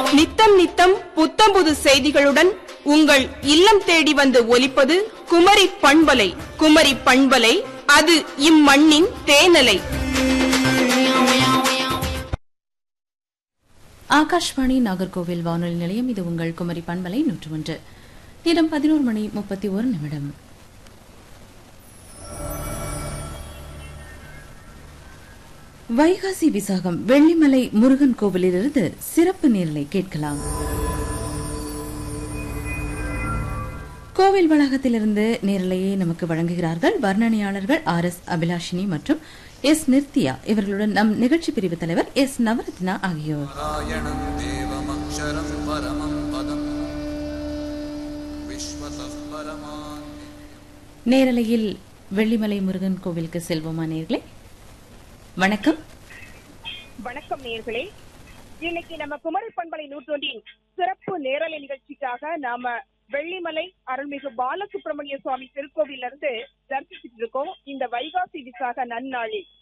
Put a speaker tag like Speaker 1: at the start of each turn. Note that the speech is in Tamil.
Speaker 1: நித்தம் நித்தம் புத்தம் புது செய்திகளுடன் உங்கள் இல்லம் தேடி வந்து ஒலிப்பது குமரி பண்பலை குமரி பண்பலை அது இம்மண்ணின் தேனலை
Speaker 2: ஆகாஷ்வாணி நாகர்கோவில் வானொலி நிலையம் இது உங்கள் குமரி பண்பலை நூற்று ஒன்று நேரம் பதினோரு மணி முப்பத்தி ஒரு நிமிடம் வைகாசி விசாகம் வெள்ளிமலை முருகன் கோவிலிலிருந்து சிறப்பு நேரலை கேட்கலாம் கோவில் வளாகத்திலிருந்து நேரலையை நமக்கு வழங்குகிறார்கள் வர்ணனையாளர்கள் ஆர் எஸ் அபிலாஷினி மற்றும் எஸ் நிர்த்தியா இவர்களுடன் நம் நிகழ்ச்சி பிரிவு தலைவர் எஸ் நவரத்னா ஆகியோர்
Speaker 3: नारायणम् देवमक्षरम् परमम् पदम् विश्वतः परमान्
Speaker 2: நேரலையில் வெள்ளிமலை முருகன் கோவிலுக்கு செல்வோமா நேர்களே வணக்கம்
Speaker 4: வணக்கம் நேர்களே இன்னைக்கு நம்ம குமரி பண்பலை நூற்றொன்றின் சிறப்பு நேரலை நிகழ்ச்சிக்காக நாம வெள்ளிமலை அருள்மிகு பாலசுப்ரமணிய சுவாமி திருக்கோவில இருந்து தரிசிச்சுட்டு இருக்கோம் இந்த வைகாசி விசாக நன்னாளில்